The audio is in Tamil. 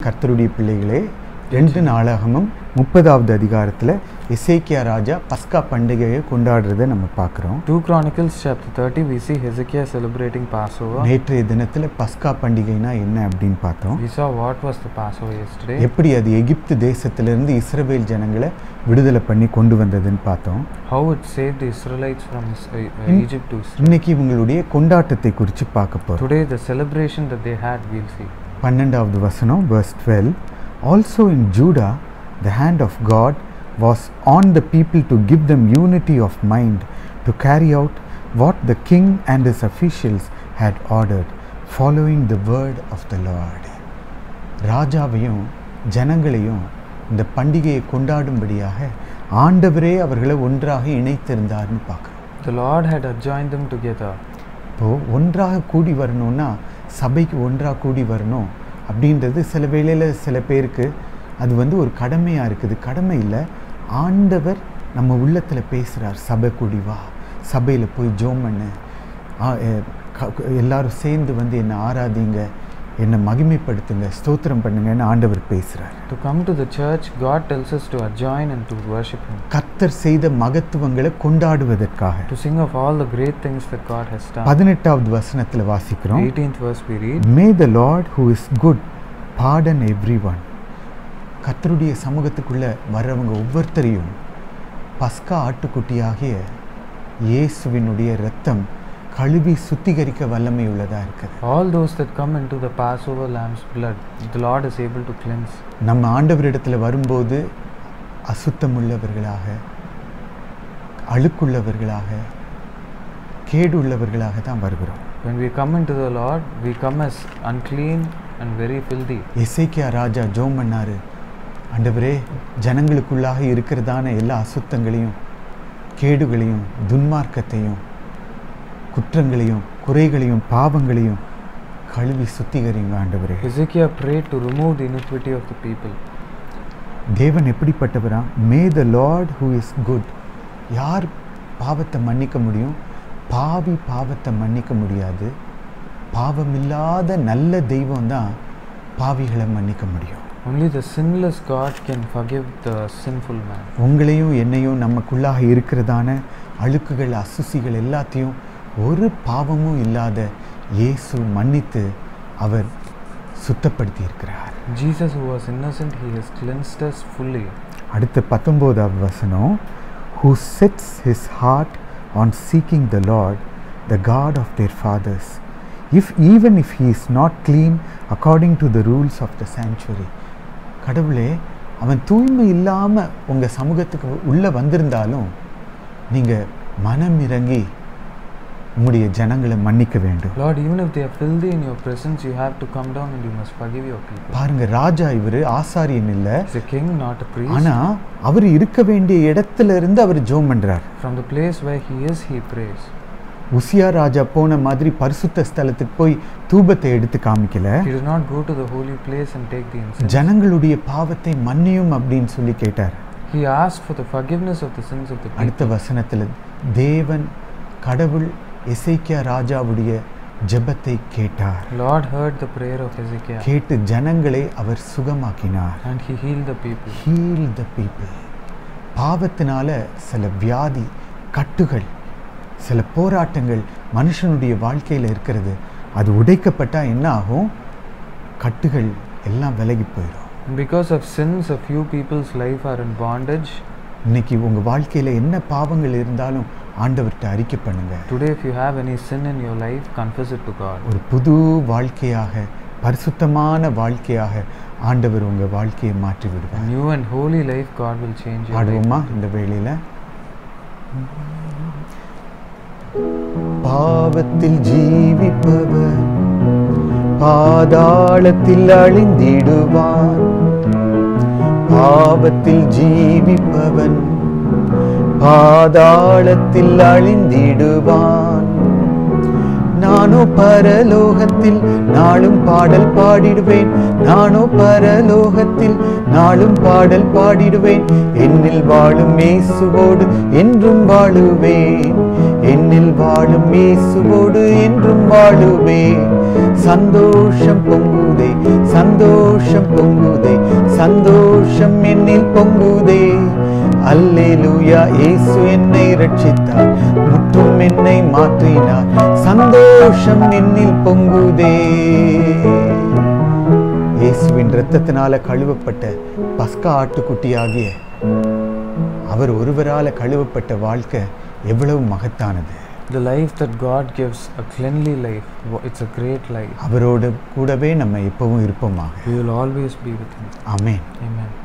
கர்த்தருடைய பிள்ளைகளே ரெண்டு நாளாகமும் முப்பதாவது அதிகாரத்தில் இசைக்கியா ராஜா பஸ்கா பண்டிகையை கொண்டாடுறதை நம்ம பார்க்குறோம் 2 Chronicles chapter 30, we see Hezekiah celebrating Passover. நேற்றைய தினத்தில் பஸ்கா பண்டிகைனா என்ன அப்படின்னு பார்த்தோம் We saw what was the Passover yesterday, எப்படி அது எகிப்து தேசத்திலிருந்து இஸ்ரவேல் ஜனங்களை விடுதலை பண்ணி கொண்டு வந்ததுன்னு பார்த்தோம் how it saved the Israelites from uh, uh, In- Egypt to Israel. இன்னைக்கு இவங்களுடைய கொண்டாட்டத்தை குறித்து பார்க்க போகிறோம் Today, the celebration that they had, we'll see. பன்னெண்டாவது வசனம் verse 12 also in Judah the hand of God was on the people to give them unity of mind to carry out what the king and his officials had ordered following the word of the Lord ராஜாவையும் ஜனங்களையும் இந்த பண்டிகையை கொண்டாடும்படியாக ஆண்டவரே அவர்களை ஒன்றாக இணைத்திருந்தார்னு பார்க்குறோம் The Lord had adjoined them together. இப்போது ஒன்றாக கூடி வரணும்னா சபைக்கு ஒன்றாக கூடி வரணும் அப்படின்றது சில வேளையில் சில பேருக்கு அது வந்து ஒரு கடமையாக இருக்குது கடமை இல்லை ஆண்டவர் நம்ம உள்ளத்தில் பேசுகிறார் சபை கூடி வா சபையில் போய் ஜோம் பண்ணு ஆ, எ, க- க- எல்லாரும் சேர்ந்து வந்து என்னை ஆராதிங்க என்னை மகிமைப்படுத்துங்க ஸ்தோத்திரம் பண்ணுங்கன்னு ஆண்டவர் பேசுகிறார் To come to the church, God tells us to adjoin and to worship Him. கர்த்தர் செய்த மகத்துவங்களை கொண்டாடுவதற்காக To sing of all the great things that God has done. பதினெட்டாவது வசனத்தில் வாசிக்கிறோம் 18th verse we read, may the Lord who is good pardon everyone கர்த்தருடைய சமூகத்துக்குள்ள வர்றவங்க ஒவ்வொருத்தரையும் பஸ்கா ஆட்டுக்குட்டியாகிய இயேசுவினுடைய இரத்தம் கழுவி சுத்திகரிக்க வல்லமை உள்ளதா இருக்குது All those that come into the Passover lamb's blood, the Lord is able to cleanse. நம்ம ஆண்டவரிடத்துல வரும்போது அசுத்தமுள்ளவர்களாக அழுக்குள்ளவர்களாக கேடுள்ளவர்களாக தான் வருகிறோம் When we come into the Lord, we come as unclean and very filthy. எசேக்கியா ராஜா ஜோம் பண்ணாரு ஆண்டவரே ஜனங்களுக்குள்ளாக இருக்கிறதான எல்லா அசுத்தங்களையும் கேடுகளையும் துன்மார்க்கத்தையும் குற்றங்களையும் குறைகளையும் பாவங்களையும் கழுவி சுத்திகரிங்க ஆண்டவரே Hezekiah prayed to remove the iniquity of the people. தேவன் எப்படிப்பட்டவரா may the Lord who is good யார் பாவத்தை மன்னிக்க முடியும் பாவி பாவத்தை மன்னிக்க முடியாது பாவமில்லாத நல்ல தெய்வம் தான் பாவிகளை மன்னிக்க முடியும் Only the sinless God can forgive the sinful man. உங்களையும் என்னையும் நமக்குள்ளாக இருக்கிறதான அழுக்குகள் அசுசிகள் எல்லாத்தையும் ஒரு பாவமும் இல்லாத இயேசு மன்னித்து அவர் சுத்தப்படுத்தி இருக்கிறார் Jesus, who was innocent, he has cleansed us fully. அடுத்த பத்தொம்போதாவது வசனம் who sets his heart on seeking the Lord the God of their fathers if even if he is not clean according to the rules of the sanctuary கடவுளே அவன் தூய்மை இல்லாமல் உங்கள் சமூகத்துக்கு உள்ளே வந்திருந்தாலும் நீங்கள் மனம் இறங்கி உங்களுடைய ஜனங்களை மன்னிக்க வேண்டும் Lord, even if they are filthy in your presence, you have to come down and you must forgive your people. பாருங்க ராஜா இவர் ஆசாரியன் இல்லை He's a king, not a priest. ஆனால் அவர் இருக்க வேண்டிய இடத்துல இருந்து அவர் ஜோம் பண்ணுறார் From the place where he is, he prays. உசியா ராஜா போன மாதிரி பரிசுத்த ஸ்தலத்துக்கு போய் தூபத்தை எடுத்து காமிக்கல He did not go to the holy place and take the incense. ஜனங்களுடைய பாவத்தை மன்னியும் அப்படின்னு சொல்லி கேட்டார் He asked for the forgiveness of the sins of the people. அடுத்த வசனத்துல தேவன் கடவுள் எசேக்கியா ராஜாவுடைய ஜெபத்தை கேட்டார் Lord heard the prayer of Hezekiah கேட்டு ஜனங்களை அவர் சுகமாக்கினார் and he healed the people. Heal the people பாவத்தினால சில வியாதி கட்டுகள் சில போராட்டங்கள் மனுஷனுடைய வாழ்க்கையில் இருக்கிறது அது உடைக்கப்பட்டா என்ன ஆகும் கட்டுகள் எல்லாம் விலகி போயிடும் And because of sins, a few people's life are in bondage. இன்னைக்கு உங்க வாழ்க்கையில என்ன பாவங்கள் இருந்தாலும் ஆண்டவர்கிட்ட அறிக்கை பண்ணுங்க Today, if you have any sin in your life, confess it to God. ஒரு புது வாழ்க்கையாக பரிசுத்தமான வாழ்க்கையாக ஆண்டவர் உங்க வாழ்க்கையை மாற்றி A விடுவார் new and holy life, God will change your life. ஆடுவோமா இந்த வேளையில பாவத்தில் ஜீவிப்பவர் பாதாளத்தில் அழிந்திடுவான் பாவத்தில் ஜீவிப்பவன் பாதாளத்தில் அழிந்திடுவான் நானோ பரலோகத்தில் நாளும் பாடல் பாடிடுவேன் நானோ பரலோகத்தில் நாளும் பாடல் பாடிடுவேன் என்னில் வாழும் இயேசுவோடு என்றும் வாழுவேன் என்னில் வாழும் இயேசுவோடு என்றும் வாழுவேன் சந்தோஷம் பொங்குதே சந்தோஷம் பொங்குதே சந்தோஷம் என்னில் பொங்குதே அல்லேலூயா இயேசு என்னை ரட்சித்தார் முற்றும் என்னை மாற்றினார் சந்தோஷம் என்னில் பொங்குதே இயேசுவின் இரத்தத்தினால கழுவப்பட்ட பஸ்கா ஆட்டுக்குட்டியாகிய அவர் ஒருவரால கழுவப்பட்ட வாழ்க்கை எவ்வளவு மகத்தானது The life that God gives, a cleanly life, wa- it's a great life. அவரோடு கூடவே நம்ம எப்பவும் இருப்போமாக We will always be with Him. Amen Amen.